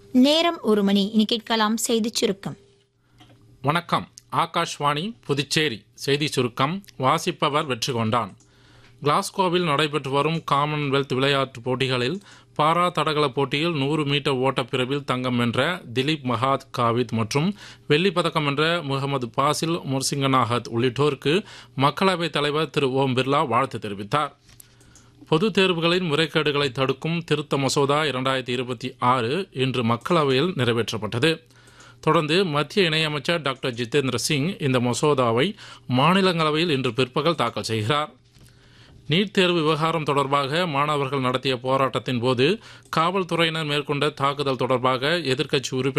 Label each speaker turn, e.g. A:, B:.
A: நேரம் ஒரு மணி இனி கேட்கலாம் செய்திச் சுருக்கம்
B: வணக்கம் ஆகாஷ்வாணி புதுச்சேரி செய்தி சுருக்கம் வாசிப்பவர் வெற்றி கொண்டான் கிளாஸ்கோவில் நடைபெற்று வரும் காமன்வெல்த் விளையாட்டுப் போட்டிகளில் பாரா தடகள போட்டியில் நூறு மீட்டர் ஓட்டப் பிரிவில் தங்கம் வென்ற திலீப் மகாத் காவித் மற்றும் வெள்ளிப் பதக்கம் வென்ற முகமது பாசில் முர்சிங்கனாகத் உள்ளிட்டோருக்கு மக்களவைத் தலைவர் திரு ஓம் பிர்லா வாழ்த்து தெரிவித்தார் பொதுத் தேர்வுகளின் முறைகேடுகளை தடுக்கும் திருத்த மசோதா இரண்டாயிரத்தி இருபத்தி ஆறு இன்று மக்களவையில் நிறைவேற்றப்பட்டது தொடர்ந்து மத்திய இணையமைச்சர் டாக்டர் ஜிதேந்திர சிங் இந்த மசோதாவை மாநிலங்களவையில் இன்று பிற்பகல் தாக்கல் செய்கிறார் நீட் தேர்வு விவகாரம் தொடர்பாக மாணவர்கள் நடத்திய போராட்டத்தின் போது காவல்துறையினர் மேற்கொண்ட தாக்குதல் தொடர்பாக எதிர்க்கட்சி உறுப்பினர்